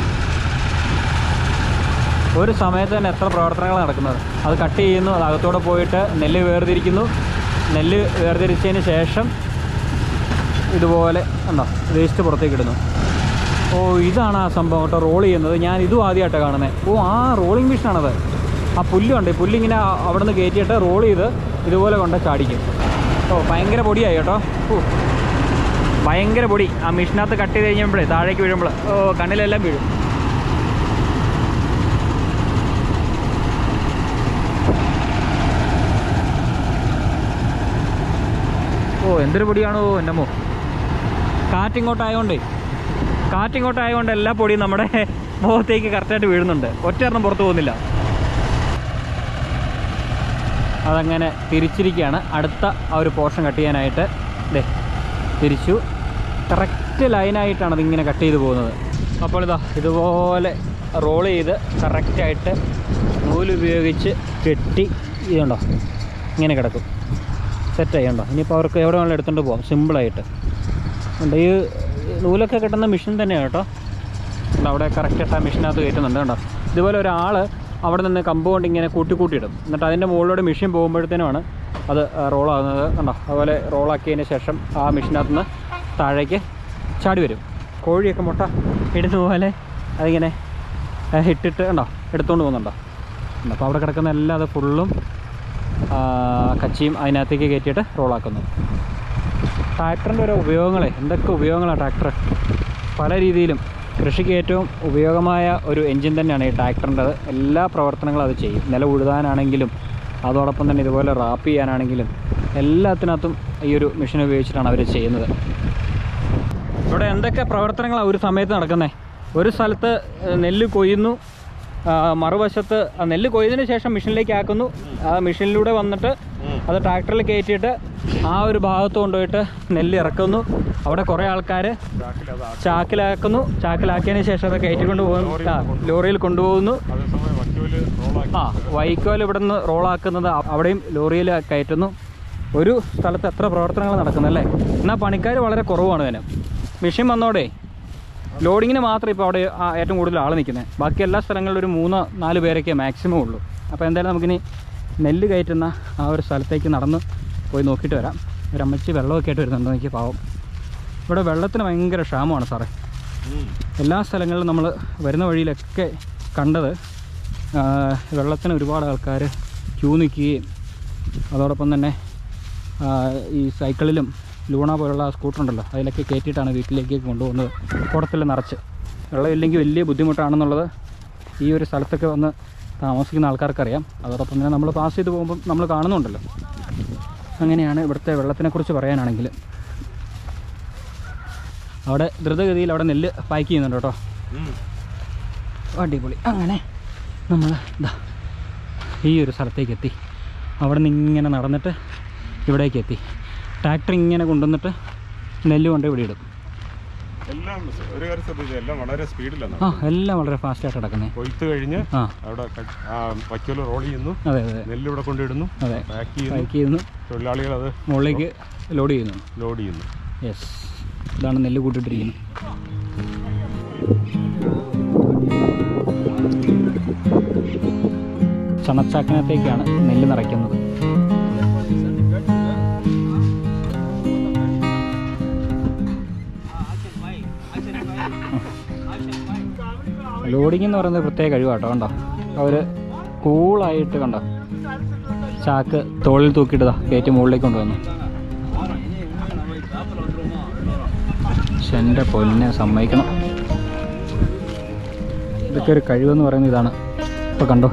ഒരു സമയത്ത് തന്നെ എത്ര പ്രവർത്തനങ്ങൾ നടക്കുന്നത് അത് കട്ട് ചെയ്യുന്നു അത് അകത്തോടെ പോയിട്ട് നെല്ല് വേർതിരിക്കുന്നു നെല്ല് വേർതിരിച്ചതിന് ശേഷം ഇതുപോലെ ഉണ്ടോ വേസ്റ്റ് പുറത്തേക്ക് ഇടുന്നു ഓ ഇതാണ് ആ സംഭവം കേട്ടോ റോൾ ചെയ്യുന്നത് ഞാൻ ഇതും ആദ്യമായിട്ടാണ് കാണുന്നത് ഓ ആ റോളിംഗ് മെഷീനാണത് ആ പുല്ലുണ്ട് ഈ പുല്ലിങ്ങനെ ആ- അവിടെ നിന്ന് കയറ്റിയിട്ട് റോൾ ചെയ്ത് ഇതുപോലെ കൊണ്ട് ചാടിക്കും ഓ ഭയങ്കര പൊടിയായി കേട്ടോ ഓ ഭയങ്കര പൊടി ആ മെഷീനകത്ത് കട്ട് ചെയ്ത് കഴിഞ്ഞപ്പോഴേ താഴേക്ക് വീഴുമ്പോൾ ഓ കണ്ണിലെല്ലാം വീഴും ഓ എന്തൊരു പൊടിയാണോ എൻ്റെ അമ്മോ കാറ്റിങ്ങോട്ടായതുകൊണ്ടേ കാറ്റിങ്ങോട്ടായതുകൊണ്ട് എല്ലാ പൊടിയും നമ്മുടെ മുഖത്തേക്ക് കറക്റ്റായിട്ട് വീഴുന്നുണ്ട് ഒറ്റയെണ്ണം പുറത്തു പോകുന്നില്ല അതങ്ങനെ തിരിച്ചിരിക്കുകയാണ് അടുത്ത ആ ഒരു പോർഷൻ കട്ട് ചെയ്യാനായിട്ട് ദേ തിരിച്ചു കറക്റ്റ് ലൈനായിട്ടാണ് അതിങ്ങനെ കട്ട് ചെയ്ത് പോകുന്നത് അപ്പോൾ ഇതാ ഇതുപോലെ റോൾ ചെയ്ത് കറക്റ്റായിട്ട് നൂലുപയോഗിച്ച് കെട്ടി ഇതുണ്ടോ ഇങ്ങനെ കിടക്കും സെറ്റായി ഉണ്ടോ ഇനിയിപ്പോൾ അവർക്ക് എവിടെ വേണമെങ്കിലും എടുത്തുകൊണ്ട് പോകാം സിമ്പിളായിട്ട് ഉണ്ട് ഈ നൂലൊക്കെ കിട്ടുന്ന മെഷീൻ തന്നെയാണ് കേട്ടോ ഉണ്ട് അവിടെ കറക്റ്റായിട്ട് ആ മെഷീനകത്ത് കയറ്റുന്നുണ്ട് കേട്ടോ ഇതുപോലെ ഒരാൾ അവിടെ നിന്ന് കമ്പ് കൊണ്ട് ഇങ്ങനെ കൂട്ടി കൂട്ടിയിടും എന്നിട്ട് അതിൻ്റെ മുകളിലൂടെ മെഷീൻ പോകുമ്പോഴത്തേനുമാണ് അത് റോളാകുന്നത് കണ്ടോ അതുപോലെ റോളാക്കിയതിന് ശേഷം ആ മെഷീനകത്ത് നിന്ന് താഴേക്ക് ചാടി വരും കോഴിയൊക്കെ മുട്ട ഇടുന്ന പോലെ അതിങ്ങനെ ഏഹ്, ഇട്ടിട്ട് കണ്ടോ എടുത്തുകൊണ്ട് പോകുന്നുണ്ടോ അപ്പോൾ അവിടെ കിടക്കുന്ന എല്ലാം അത് ഫുള്ളും ആ, കച്ചിയും അതിനകത്തേക്ക് കയറ്റിയിട്ട് റോളാക്കുന്നു ട്രാക്ടറിൻ്റെ ഓരോ ഉപയോഗങ്ങളെ എന്തൊക്കെ ഉപയോഗങ്ങളാണ് ട്രാക്ടർ പല രീതിയിലും കൃഷിക്ക് ഏറ്റവും ഉപയോഗമായ ഒരു എൻജിൻ തന്നെയാണ് ഈ ട്രാക്ടറിൻ്റെത് എല്ലാ പ്രവർത്തനങ്ങളും അത് ചെയ്യും നില ഉഴുതാനാണെങ്കിലും അതോടൊപ്പം തന്നെ ഇതുപോലെ റാപ്പ് ചെയ്യാനാണെങ്കിലും എല്ലാത്തിനകത്തും ഈ ഒരു മെഷീൻ ഉപയോഗിച്ചിട്ടാണ് അവർ ചെയ്യുന്നത് ഇവിടെ എന്തൊക്കെ പ്രവർത്തനങ്ങളാണ് ഒരു സമയത്ത് നടക്കുന്നത് ഒരു സ്ഥലത്ത് ഏഹ്, നെല്ല് കൊയ്യുന്നു ആ, മറുവശത്ത് ആ നെല്ല് കൊയ്തതിന് ശേഷം മെഷീനിലേക്ക് ആക്കുന്നു ആ മെഷീനിലൂടെ വന്നിട്ട് അത് ട്രാക്ടറിൽ കയറ്റിയിട്ട് ആ ഒരു ഭാഗത്ത് കൊണ്ടുപോയിട്ട് നെല്ല് ഇറക്കുന്നു അവിടെ കുറേ ആൾക്കാർ ചാക്കിലാക്കുന്നു ചാക്കിലാക്കിയതിന് ശേഷം അത് കയറ്റിക്കൊണ്ട് പോകുന്നു ആ, ലോറിയിൽ കൊണ്ടുപോകുന്നു അതേസമയം വക്കോല് റോളാക്കി ആ വൈക്കോൽ ഇവിടെ നിന്ന് റോളാക്കുന്നത് അ- അവിടെയും ലോറിയിൽ കയറ്റുന്നു ഒരു സ്ഥലത്ത് എത്ര പ്രവർത്തനങ്ങൾ നടക്കുന്നല്ലേ എന്നാൽ പണിക്കാർ വളരെ കുറവാണ് ഇതിന് മെഷീൻ വന്നോടെ ലോഡിങ്ങിന് മാത്രം ഇപ്പോൾ അവിടെ ആ ഏറ്റവും കൂടുതൽ ആൾ നിൽക്കുന്നത് ബാക്കി എല്ലാ സ്ഥലങ്ങളിലും ഒരു മൂന്ന് നാല് പേരൊക്കെ മാക്സിമം ഉള്ളൂ അപ്പോൾ എന്തായാലും നമുക്കിനി നെല്ല് കയറ്റുന്ന ആ ഒരു സ്ഥലത്തേക്ക് നടന്ന് പോയി നോക്കിയിട്ട് വരാം ഒരു അമ്മച്ചി വെള്ളമൊക്കെ ആയിട്ട് വരുന്നുണ്ട് എനിക്ക് പാവം ഇവിടെ വെള്ളത്തിന് ഭയങ്കര ക്ഷാമമാണ് സാറേ എല്ലാ സ്ഥലങ്ങളിലും നമ്മൾ വരുന്ന വഴിയിലൊക്കെ കണ്ടത് ആ, വെള്ളത്തിന് ഒരുപാട് ആൾക്കാർ ക്യൂ നിൽക്കുകയും അതോടൊപ്പം തന്നെ ആ, ഈ സൈക്കിളിലും ലൂണ പോലുള്ള സ്കൂട്ടർ ഉണ്ടല്ലോ അതിലൊക്കെ കയറ്റിയിട്ടാണ് വീട്ടിലേക്ക് കൊണ്ടുപോകുന്നത് കുടത്തിൽ നിറച്ച് വെള്ളമില്ലെങ്കിൽ വലിയ ബുദ്ധിമുട്ടാണെന്നുള്ളത് ഈ ഒരു സ്ഥലത്തൊക്കെ വന്ന് താമസിക്കുന്ന ആൾക്കാർക്കറിയാം അതോടൊപ്പം തന്നെ നമ്മൾ പാസ് ചെയ്ത് പോകുമ്പം നമ്മൾ കാണുന്നുണ്ടല്ലോ അങ്ങനെയാണ് ഇവിടുത്തെ വെള്ളത്തിനെക്കുറിച്ച് പറയാനാണെങ്കിൽ അവിടെ ദ്രുതഗതിയിൽ അവിടെ നെല്ല് പാക്ക് ചെയ്യുന്നുണ്ട് കേട്ടോ അടിപൊളി അങ്ങനെ നമ്മൾ ഇതാ ഈ ഒരു സ്ഥലത്തേക്ക് എത്തി അവിടെ നിന്ന് ഇങ്ങനെ നടന്നിട്ട് ഇവിടേക്ക് എത്തി ട്രാക്ടർ ഇങ്ങനെ കൊണ്ടുവന്നിട്ട് നെല്ല് കൊണ്ട് ഇവിടെ ഇടും എല്ലാം ഒരു കാര്യം ശ്രദ്ധിച്ചു എല്ലാം വളരെ സ്പീഡിലാണ് ആ എല്ലാം വളരെ ഫാസ്റ്റായിട്ട് നടക്കുന്നത് കൊയ്ത്ത് കഴിഞ്ഞ് ആ അവിടെ ക- ആ വക്കോല് റോൾ ചെയ്യുന്നു അതെ അതെ നെല്ല് ഇവിടെ കൊണ്ടിടുന്നു അതെ പാക്ക് ചെയ്യുന്നു പാക്ക് ചെയ്യുന്നു തൊഴിലാളികൾ അത് മുകളിലേക്ക് ലോഡ് ചെയ്യുന്നു ലോഡ് ചെയ്യുന്നു യെസ് ഇതാണ് നെല്ല് കൂട്ടിയിട്ടിരിക്കുന്നത് ചണച്ചാക്കിനകത്തേക്കാണ് നെല്ല് നിറയ്ക്കുന്നത് ലോഡിംഗ് എന്ന് പറയുന്നത് പ്രത്യേക കഴിവാട്ടോ കണ്ടോ അവർ കൂളായിട്ട് കണ്ടോ ചാക്ക് തോളിൽ തൂക്കിയിട്ടതാ കയറ്റി മുകളിലേക്ക് കൊണ്ടുവന്നു പക്ഷെ എൻ്റെ പൊന്നെ സമ്മതിക്കണം ഇതൊക്കെ ഒരു കഴിവെന്ന് പറയുന്നത് ഇതാണ് ഇപ്പോൾ കണ്ടോ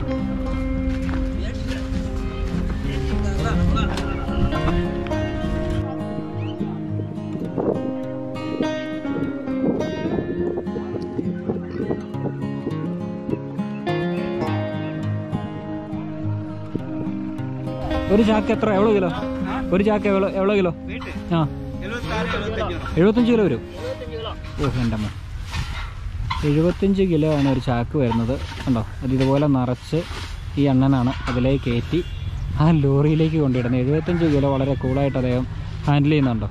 ഒരു ചാക്ക് എത്ര എவ்வளോ കിലോ ഒരു ചാക്ക് എவ்வளോ എவ்வளോ കിലോ ആ എഴുപത്തഞ്ച് കിലോ വരും ഓ എൻ്റെ അമ്മ എഴുപത്തഞ്ച് കിലോ ആണ് ഒരു ചാക്ക് വരുന്നത് കണ്ടോ അത് ഇതുപോലെ നിറച്ച് ഈ അണ്ണനാണ് അതിലേക്ക് കയറ്റി ആ ലോറിയിലേക്ക് കൊണ്ടിടുന്നത് എഴുപത്തഞ്ച് കിലോ വളരെ കൂളായിട്ട് അദ്ദേഹം ഹാൻഡിൽ ചെയ്യുന്നുണ്ടോ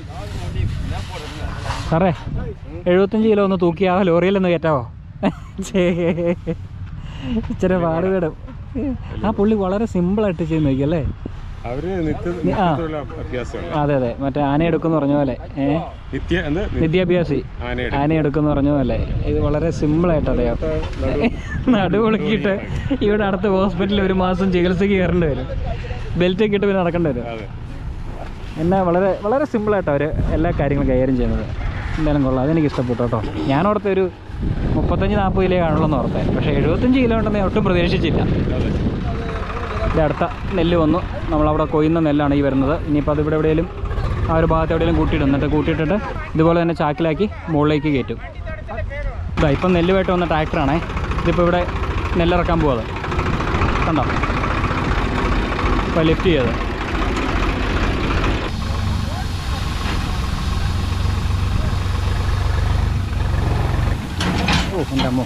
സാറേ എഴുപത്തഞ്ച് കിലോ ഒന്ന് തൂക്കി ആ ലോറിയിലൊന്ന് കയറ്റാവോ ഛേ. ഇച്ചിരി പാടുപെടും ആ പുള്ളി വളരെ സിമ്പിളായിട്ട് ചെയ്ത് നോക്കിയല്ലേ അവര് നിത്യ ആ. നിത്യത്തിലുള്ള അഭ്യാസമാണ് അതെ അതെ മറ്റേ ആന എടുക്കുന്ന പറഞ്ഞ പോലെ ഏ നിത്യ എന്ന് വിദ്യാഭ്യാസി ആനയുടെ ആന എടുക്കുന്ന പറഞ്ഞ പോലെ ഇത് വളരെ സിമ്പിളായിട്ട് അറിയാം നടുവുളുക്കിയിട്ട് ഇവിടെ അടുത്ത ഹോസ്പിറ്റലിൽ ഒരു മാസം ചികിത്സയ്ക്ക് കയറേണ്ടി വരും ബെൽറ്റ് ഒക്കെ ഇട്ട് പിന്നെ നടക്കേണ്ടി വരും അതെ എന്നാ വളരെ വളരെ സിമ്പിളായിട്ട് അവർ എല്ലാ കാര്യങ്ങളും കൈകാര്യം ചെയ്യുന്നത് എന്തായാലും കൊള്ളാം അതെനിക്ക് ഇഷ്ടപ്പെട്ടു കേട്ടോ ഞാനോടത്തെ ഒരു മുപ്പത്തഞ്ച് നാൽപ്പത് കിലോ കാണുള്ളൂ ഓർത്തെ പക്ഷേ എഴുപത്തഞ്ച് കിലോ ഉണ്ടെന്ന് ഞാൻ ഒട്ടും പ്രതീക്ഷിച്ചില്ല അതെ ഇത് അടുത്ത നെല്ല് വന്നു നമ്മളവിടെ കൊയ്യുന്ന നെല്ലാണ് ഈ വരുന്നത് ഇനിയിപ്പോൾ അത് ഇവിടെ എവിടെയെങ്കിലും ആ ഒരു ഭാഗത്ത് എവിടെയെങ്കിലും കൂട്ടിയിടും എന്നിട്ട് കൂട്ടിയിട്ടിട്ട് ഇതുപോലെ തന്നെ ചാക്കിലാക്കി മുകളിലേക്ക് കയറ്റും ഇതാ ഇപ്പം നെല്ലുമായിട്ട് വന്ന ട്രാക്ടറാണേ ഇതിപ്പോൾ ഇവിടെ നെല്ലിറക്കാൻ പോവാത് കണ്ടോ ഇപ്പോൾ ലിഫ്റ്റ് ചെയ്തത് ഓ എൻ്റെ അമ്മോ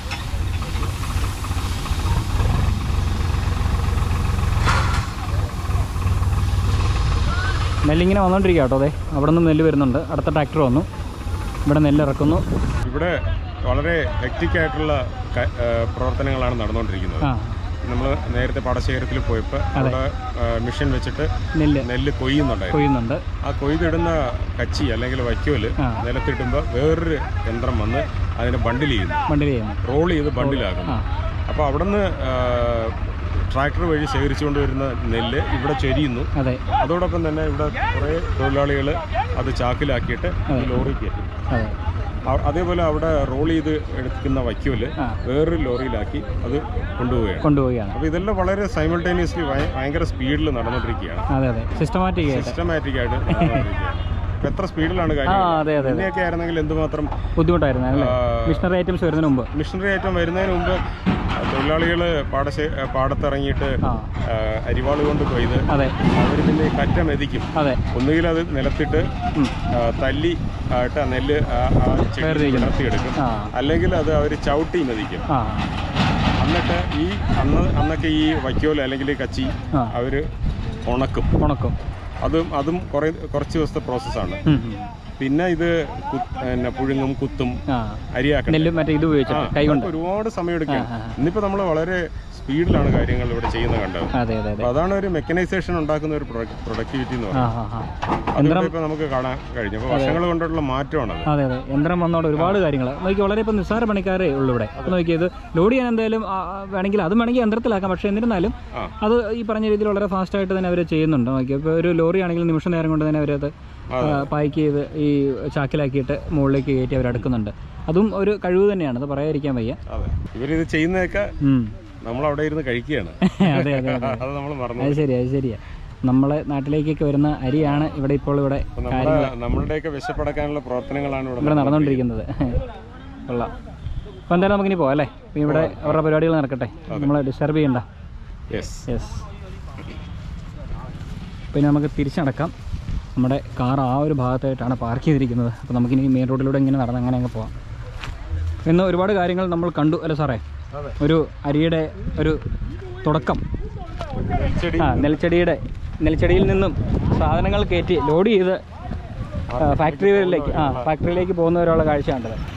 നെല്ലിങ്ങനെ വന്നുകൊണ്ടിരിക്കുക കേട്ടോ അതെ അവിടെ നിന്ന് നെല്ല് വരുന്നുണ്ട് അടുത്ത ട്രാക്ടർ വന്നു ഇവിടെ നെല്ല് ഇറക്കുന്നു ഇവിടെ വളരെ ഹെക്റ്റിക് ആയിട്ടുള്ള ക- ആ, പ്രവർത്തനങ്ങളാണ് നടന്നുകൊണ്ടിരിക്കുന്നത് ആ നമ്മൾ നേരത്തെ പാടശേഖരത്തിൽ പോയപ്പോൾ അവിടെ ആ, മിഷൻ വെച്ചിട്ട് നെല്ല് നെല്ല് കൊയ്യുന്നുണ്ടായിരുന്നു കൊയ്യുന്നുണ്ട് ആ കൊയ്തിടുന്ന കച്ചി അല്ലെങ്കിൽ വൈക്കോല് ആ. നിലത്തിടുമ്പോൾ വേറൊരു യന്ത്രം വന്ന് അതിനെ ബണ്ടിൽ ചെയ്യുന്നു വണ്ടിയിൽ ചെയ്യുന്നു റോൾ ചെയ്ത് ബണ്ടിലാകുന്നു ആ അപ്പോൾ അവിടുന്ന് ട്രാക്ടർ വഴി ശേഖരിച്ചുകൊണ്ട് വരുന്ന നെല്ല് ഇവിടെ ചൊരിയുന്നു അതെ അതോടൊപ്പം തന്നെ ഇവിടെ കുറേ തൊഴിലാളികൾ അത് ചാക്കിലാക്കിയിട്ട് ഈ ലോറി കയറ്റും അതെ അ- അതേപോലെ അവിടെ റോൾ ചെയ്ത് എടുക്കുന്ന വൈക്കോല് ആ. വേറൊരു ലോറിയിലാക്കി അത് കൊണ്ടുപോവുകയാണ് കൊണ്ടുപോവുകയാണ് അപ്പോൾ ഇതെല്ലാം വളരെ സൈമൾട്ടേനിയസ്ലി ഭയങ്കര സ്പീഡിൽ നടന്നുകൊണ്ടിരിക്കുകയാണ് അതെ അതെ സിസ്റ്റമാറ്റിക് ആയിട്ട് സിസ്റ്റമാറ്റിക് ആയിട്ട് നടന്നുകൊണ്ടിരിക്കുകയാണ് അപ്പോൾ എത്ര സ്പീഡിലാണ് ആ കാര്യം അതെ അതെ അതെ ഇങ്ങനെയൊക്കെ ആയിരുന്നെങ്കിൽ എന്തുമാത്രം ബുദ്ധിമുട്ടായിരുന്നു അല്ലേ ആ, മിഷണറി ഐറ്റംസ് വരുന്നതിന് മുമ്പ് മിഷണറി ഐറ്റം വരുന്നതിന് മുമ്പ് തൊഴിലാളികൾ പാടശേ പാടത്തിറങ്ങിയിട്ട് ആ ആ, അരിവാൾ കൊണ്ട് കൊയ്ത് അതെ അവർ പിന്നെ കറ്റ മെതിക്കും അതെ ഒന്നുകിൽ അത് നിലത്തിട്ട് ഉം. ആ, തല്ലി ആയിട്ട് ആ നെല്ല് ആ ആ ചെടി വേർതിരിക്കുന്നു. വിടർത്തിയെടുക്കും ആ അല്ലെങ്കിൽ അത് അവർ ചവിട്ടി മെതിക്കും ആ എന്നിട്ട് ഈ അന്ന് അന്നൊക്കെ ഈ വൈക്കോൽ അല്ലെങ്കിൽ ഈ കച്ചി ആ അവർ ഉണക്കും ഉണക്കും അതും അതും കുറേ കുറച്ച് ദിവസത്തെ പ്രോസസ്സാണ് ഉം, ഉം. പിന്നെ ഇത് കു- പിന്നെ പുഴുങ്ങും കുത്തും ആ അരിയാക്കണം നെല്ല് മറ്റേ ഇത് ഉപയോഗിച്ചിട്ട് കൈ കൊണ്ട് ഒരുപാട് സമയം എടുക്കുകയാണ് ആ, ആ, ആ. ഇന്നിപ്പോൾ നമ്മൾ വളരെ സ്പീഡിലാണ് കാര്യങ്ങൾ ഇവിടെ ചെയ്യുന്നത് കണ്ടത് അതെ അതെ അതെ അപ്പോൾ അതാണ് ഒരു മെക്കനൈസേഷൻ ഉണ്ടാക്കുന്ന ഒരു പ്രൊഡക്ടിവിറ്റി എന്ന് ആ പറയുന്നത് ആ ആ അതുകൊണ്ട് ഇപ്പോൾ നമുക്ക് കാണാൻ കഴിഞ്ഞു അപ്പോൾ വർഷങ്ങൾ കൊണ്ടുള്ള മാറ്റമാണത് അതെ അതെ യന്ത്രം വന്നോടെ ഒരുപാട് കാര്യങ്ങൾ നോക്കി വളരെ ഇപ്പം നിസ്സാര പണിക്കാരേ ഉള്ളൂ ഇവിടെ അപ്പോൾ നോക്കിയത് ലോഡ് ചെയ്യാൻ എന്തായാലും ആ, ആ, വേണമെങ്കിൽ അതും വേണമെങ്കിൽ യന്ത്രത്തിലാക്കാം പക്ഷേ എന്നിരുന്നാലും ആ. അത് ഈ പറഞ്ഞ രീതിയിൽ വളരെ ഫാസ്റ്റായിട്ട് തന്നെ അവർ ചെയ്യുന്നുണ്ട് നോക്കി ഇപ്പോൾ ഒരു ലോറി ആണെങ്കിൽ നിമിഷ നേരം കൊണ്ട് തന്നെ അവരത് പാക്ക് ചെയ്ത് ഈ ചാക്കിലാക്കിയിട്ട് മുകളിലേക്ക് കയറ്റി അവർ എടുക്കുന്നുണ്ട് അതും ഒരു കഴിവ് തന്നെയാണ് അത് പറയാതിരിക്കാൻ വയ്യ അതെ ഇവരിത് ചെയ്യുന്നതൊക്കെ ഉം. നമ്മൾ അവിടെ ഇരുന്ന് കഴിക്കുകയാണ് അതെ അതെ അതെ അത് നമ്മൾ മറന്നു അത് ശരി അത് ശരിയാ നമ്മളെ നാട്ടിലേക്കൊക്കെ വരുന്ന അരിയാണ് ഇവിടെ ഇപ്പോൾ ഇവിടെ അപ്പോൾ നമ്മുടെ നമ്മളുടെയൊക്കെ വിശപ്പടക്കാനുള്ള പ്രവർത്തനങ്ങളാണ് ഇവിടെ ഇവിടെ നടന്നുകൊണ്ടിരിക്കുന്നത് കൊള്ളാം അപ്പോൾ എന്തായാലും നമുക്കിനി പോകാം അല്ലേ ഇപ്പം ഇവിടെ അവരുടെ പരിപാടികൾ നടക്കട്ടെ നമ്മളെ ഡിസ്റ്റർബ് ചെയ്യണ്ട യെസ് യെസ് പിന്നെ നമുക്ക് തിരിച്ചടക്കാം നമ്മുടെ കാർ ആ ഒരു ഭാഗത്തായിട്ടാണ് പാർക്ക് ചെയ്തിരിക്കുന്നത് അപ്പോൾ നമുക്കിനി മെയിൻ റോഡിലൂടെ ഇങ്ങനെ നടന്ന് അങ്ങനെ അങ്ങ് പോവാം ഇന്ന് ഒരുപാട് കാര്യങ്ങൾ നമ്മൾ കണ്ടു അല്ലേ സാറേ അതെ ഒരു അരിയുടെ ഒരു തുടക്കം ചെടി ആ നെൽച്ചെടിയുടെ നെൽച്ചെടിയിൽ നിന്നും സാധനങ്ങൾ കയറ്റി ലോഡ് ചെയ്ത് ഫാക്ടറികളിലേക്ക് ആ ഫാക്ടറിയിലേക്ക് പോകുന്നവരുള്ള കാഴ്ച കണ്ടത്